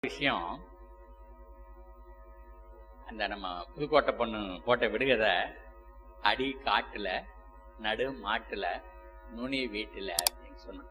விஷயம் அந்த நம்ம புதுக்கோட்டை பொண்ணு போட்ட விடுகதை அடி காட்டுல நடு மாட்டுல நுனி வீட்டுல அப்படின்னு சொன்னான்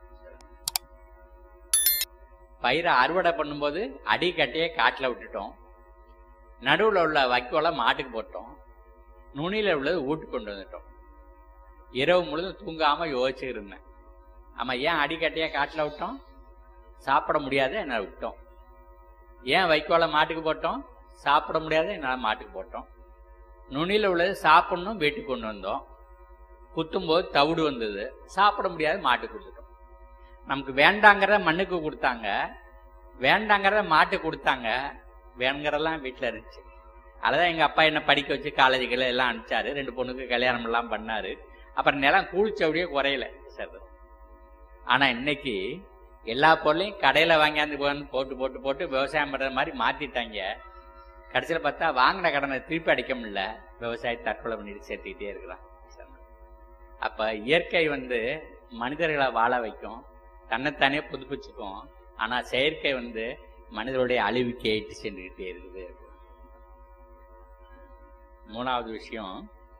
பயிரை அறுவடை பண்ணும்போது அடி கட்டையே காட்டுல விட்டுட்டோம் நடுவில் உள்ள வைக்கோலை மாட்டுக்கு போட்டோம் நுனியில உள்ளது வீட்டுக்கு கொண்டு வந்துட்டோம் இரவு முழுதும் தூங்காம யோசிச்சுட்டு இருந்தேன் ஆமா ஏன் அடிக்கட்டையா காட்டுல விட்டோம் சாப்பிட முடியாது என்ன விட்டோம் ஏன் வைக்கோலை மாட்டுக்கு போட்டோம் சாப்பிட முடியாது என்னால் மாட்டுக்கு போட்டோம் நுனியில் உள்ளது சாப்பிடணும் வீட்டுக்கு கொண்டு வந்தோம் குத்தும்போது தவிடு வந்தது சாப்பிட முடியாது மாட்டுக்கு கொடுத்துட்டோம் நமக்கு வேண்டாங்கிறத மண்ணுக்கு கொடுத்தாங்க வேண்டாங்கிறத மாட்டுக்கு கொடுத்தாங்க வேணுங்கிறதெல்லாம் வீட்டில் இருந்துச்சு அதுதான் எங்கள் அப்பா என்ன படிக்க வச்சு காலேஜுக்கு எல்லாம் அனுப்பிச்சாரு ரெண்டு பொண்ணுக்கு கல்யாணம் எல்லாம் பண்ணாரு அப்புறம் நிலம் கூலிச்சவடியே குறையல சரி ஆனால் இன்னைக்கு எல்லா பொருளையும் கடையில் வாங்கியாந்து போய் போட்டு போட்டு போட்டு விவசாயம் பண்ணுற மாதிரி மாற்றிட்டாங்க கடைசியில் பார்த்தா வாங்கின கடனை திருப்பி அடிக்க முடியல விவசாயி தற்கொலை பண்ணிட்டு சேர்த்துக்கிட்டே இருக்கிறான் அப்போ இயற்கை வந்து மனிதர்களை வாழ வைக்கும் தன்னைத்தானே புதுப்பிச்சுக்கும் ஆனால் செயற்கை வந்து மனிதனுடைய அழிவுக்கு ஏற்று சென்றுக்கிட்டே இருக்குது மூணாவது விஷயம்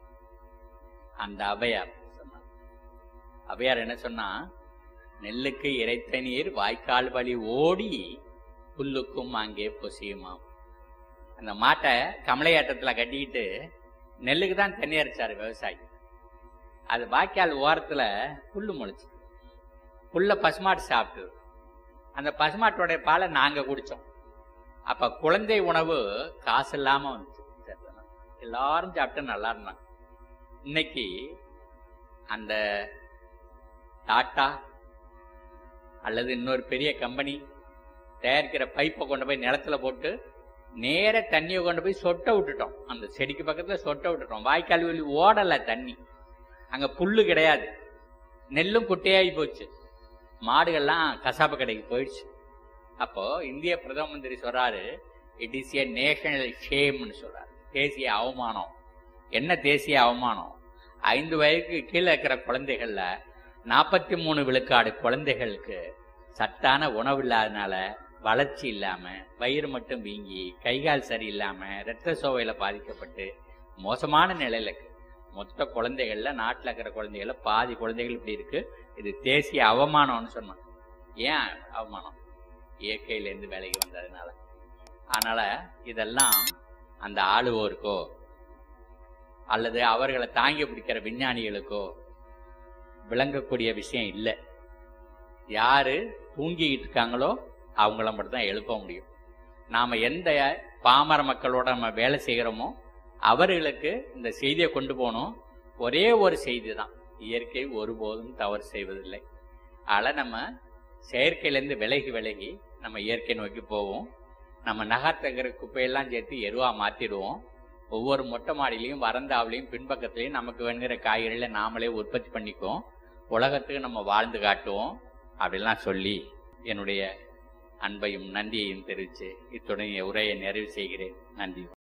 அந்த அபயார் சொன்னார் அபயார் என்ன சொன்னா நெல்லுக்கு இறைத்த நீர் வாய்க்கால் வழி ஓடி புல்லுக்கும் அங்கே பொசியுமாம் அந்த மாட்டை கமலையாட்டத்தில் கட்டிக்கிட்டு நெல்லுக்கு தான் தண்ணி அரைச்சாரு விவசாயி அது வாய்க்கால் ஓரத்தில் புல்லு முளைச்சு புல்ல பசுமாட்டு சாப்பிட்டு அந்த பசுமாட்டோடைய பாலை நாங்கள் குடித்தோம் அப்போ குழந்தை உணவு காசு இல்லாமல் வந்துச்சு எல்லாரும் சாப்பிட்டு நல்லா இருந்தாங்க இன்னைக்கு அந்த டாட்டா அல்லது இன்னொரு பெரிய கம்பெனி தயாரிக்கிற பைப்பை கொண்டு போய் நிலத்துல போட்டு நேர தண்ணியை கொண்டு போய் சொட்ட விட்டுட்டோம் அந்த செடிக்கு பக்கத்துல சொட்ட விட்டுட்டோம் வாய்க்கால் வழி ஓடலை தண்ணி அங்க புல்லு கிடையாது நெல்லும் குட்டையாகி போச்சு மாடுகள்லாம் கசாப்பு கடைக்கு போயிடுச்சு அப்போ இந்திய பிரதம மந்திரி சொல்றாரு இட் இஸ் ஏ நேஷனல் ஷேம்னு சொல்றாரு தேசிய அவமானம் என்ன தேசிய அவமானம் ஐந்து வயதுக்கு கீழே இருக்கிற குழந்தைகள்ல நாற்பத்தி மூணு விழுக்காடு குழந்தைகளுக்கு சத்தான உணவு இல்லாதனால வளர்ச்சி இல்லாம வயிறு மட்டும் வீங்கி கைகால் சரியில்லாம இரத்த சோவையில பாதிக்கப்பட்டு மோசமான நிலையில இருக்கு மொத்த குழந்தைகள்ல நாட்டில் இருக்கிற குழந்தைகள்ல பாதி குழந்தைகள் இப்படி இருக்கு இது தேசிய அவமானம்னு சொன்னான் ஏன் அவமானம் இயற்கையிலேருந்து விலகி வந்ததுனால அதனால இதெல்லாம் அந்த ஆளுவோருக்கோ அல்லது அவர்களை தாங்கி பிடிக்கிற விஞ்ஞானிகளுக்கோ விளங்கக்கூடிய விஷயம் இல்லை யாரு தூங்கிக்கிட்டு இருக்காங்களோ அவங்கள மட்டும் தான் எழுப்ப முடியும் நாம எந்த பாமர மக்களோட நம்ம வேலை செய்கிறோமோ அவர்களுக்கு இந்த செய்தியை கொண்டு போகணும் ஒரே ஒரு செய்தி தான் இயற்கை ஒருபோதும் தவறு செய்வதில்லை அதனால் நம்ம செயற்கையிலேருந்து விலகி விலகி நம்ம இயற்கை நோக்கி போவோம் நம்ம நகர்த்தக்கிற குப்பையெல்லாம் சேர்த்து எருவாக மாற்றிடுவோம் ஒவ்வொரு மொட்டை மாடியிலையும் வரந்தாவிலையும் பின்பக்கத்துலையும் நமக்கு வேணுங்கிற காய்கறிகளை நாமளே உற்பத்தி பண்ணிக்குவோம் உலகத்துக்கு நம்ம வாழ்ந்து காட்டுவோம் அப்படிலாம் சொல்லி என்னுடைய அன்பையும் நன்றியையும் தெரிவித்து இத்துடன் உரையை நிறைவு செய்கிறேன் நன்றி